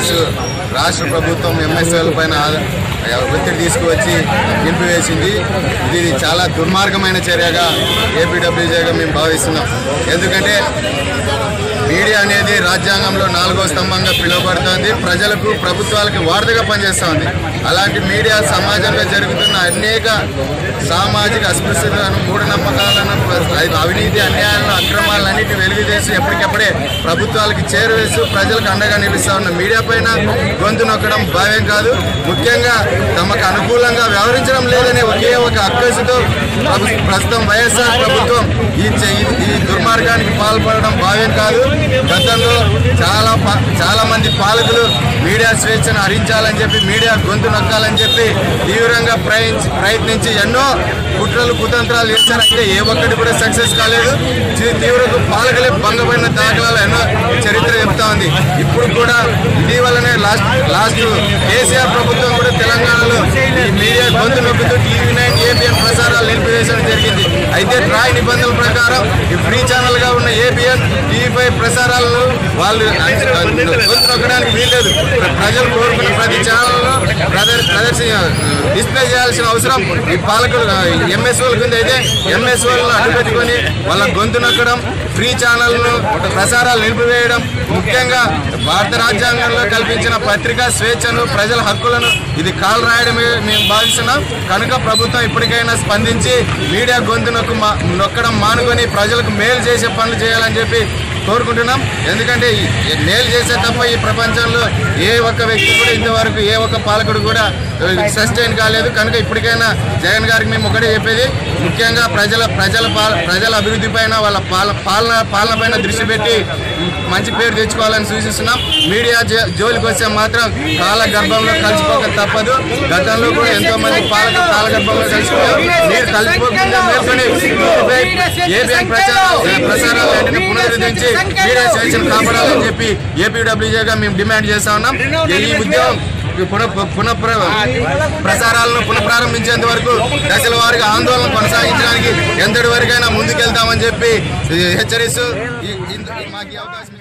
కాంగ్రెస్ రాష్ట్ర ప్రభుత్వం ఎంఎస్ఎల్ పైన ఆ- ఒత్తిడి తీసుకువచ్చి నిలిపివేసింది ఇది చాలా దుర్మార్గమైన చర్యగా ఏపీడబ్ల్యూజేగా మేము భావిస్తున్నాం ఎందుకంటే మీడియా అనేది రాజ్యాంగంలో నాలుగో స్తంభంగా పిలువబడుతోంది ప్రజలకు ప్రభుత్వాలకు వారధిగా పనిచేస్తోంది అలాంటి మీడియా సమాజంలో జరుగుతున్న అనేక సామాజిక అస్పృశ్యతలను మూఢనమ్మకాలను అవినీతి అన్యాయాలను అక్రమాలన్నిటి వెలుగుదేసి ఎప్పటికప్పుడే ప్రభుత్వాలకు చేరువేస్తూ ప్రజలకు అండగా నిలుస్తా ఉన్న మీడియా పైన గొంతు నొక్కడం భావ్యం కాదు ముఖ్యంగా తమకు అనుకూలంగా వ్యవహరించడం లేదనే ఒకే ఒక అక్కసుతో ప్రభు- ప్రస్తుతం వైఎస్ఆర్ ప్రభుత్వం ఈ చే- ఈ- ఈ దుర్మార్గానికి పాల్పడడం భావ్యం కాదు గతంలో చాలా పా- చాలా మంది పాలకులు మీడియా స్వేచ్ఛను హరించాలని చెప్పి మీడియా గొంతు నొక్కాలని చెప్పి తీవ్రంగా ప్రయత్నించి ప్రయత్నించి ఎన్నో కుట్రలు కుతంత్రాలు చేశారంటే ఏ ఒక్కటి కూడా సక్సెస్ కాలేదు తీ- తీవ్రకు పాలకులే భంగపడిన దాఖలాలు ఎన్నో చరిత్ర చెప్తా ఉంది ఇప్పుడు కూడా ఇటీవలనే లాస్ట్ లాస్ట్ కేసీఆర్ ప్రభుత్వం కూడా తెలంగాణలో ఈ మీడియా గొంతు నొక్కుతూ టీవీ నైన్ ఏబిఎన్ ప్రసారాలు నిలిపివేయడం జరిగింది అయితే ట్రాయ్ నిబంధనల ప్రకారం ఈ ఫ్రీ ఛానల్ గా ఉన్న ఏబిఎన్ టీవీ ఫైవ్ ప్రసారాలను వాళ్ళు గొంతు నొక్కడానికి వీల్లేదు ప్ర- ప్రజలు కోరుకున్న ప్రతి ఛానల్లో ప్రదర్ ప్రదర్శన డిస్ప్లే చేయాల్సిన అవసరం ఈ పాలకులు ఎంఎస్ఓల కింద అయితే ఎంఎస్ఓలను అడ్డుపెట్టుకొని వాళ్ళ గొంతు నొక్కడం ఫ్రీ ఛానల్ను ప్రసారాలు నిలిపివేయడం ముఖ్యంగా భారత రాజ్యాంగంలో కల్పించిన పత్రికా స్వేచ్ఛను ప్రజల హక్కులను ఇది కాలు రాయడమే మేము భావిస్తున్నాం కనుక ప్రభుత్వం ఇప్పటికైనా స్పందించి మీడియా గొంతు నొక్కు మా- నొక్కడం మానుకొని ప్రజలకు మేలు చేసే పనులు చేయాలని చెప్పి కోరుకుంటున్నాం ఎందుకంటే ఈ- ఈ మేలు చేసే తప్ప ఈ ప్రపంచంలో ఏ ఒక్క వ్యక్తి కూడా ఇంతవరకు ఏ ఒక్క పాలకుడు కూడా సస్టైన్ కాలేదు కనుక ఇప్పటికైనా జగన్ గారికి మేము ఒకటే చెప్పేది ముఖ్యంగా ప్రజల ప్రజల పాల ప్రజల అభివృద్ధి పైన వాళ్ళ పాల పాలన పాలన పైన దృష్టి పెట్టి మంచి పేరు తెచ్చుకోవాలని సూచిస్తున్నాం మీడియా జో- జోలికి వస్తే మాత్రం కాల గర్భంలో కలిసిపోక తప్పదు గతంలో కూడా ఎంతో మంది పాలకులు కాల గర్భంలో కలిసిపోయారు మీరు కలిసిపోకుండా మేల్కొని ఏబిఎన్ ప్రచారం ప్రసారాలు వెంటనే పునరుద్ధరించి మీడియా స్వేచ్ఛను కాపాడాలని చెప్పి ఏపీడబ్ల్యూజేగా మేము డిమాండ్ చేస్తా ఉన్నాం ఈ ఉద్యమం పునః పునః ప్రసారాలను పునఃప్రారంభించేంత వరకు దశల వారిగా ఆందోళన కొనసాగించడానికి ఎంతటి వరకైనా ముందుకెళ్తామని చెప్పి హెచ్చరిస్తూ ఈ- ఈ- మాకు ఈ అవకాశం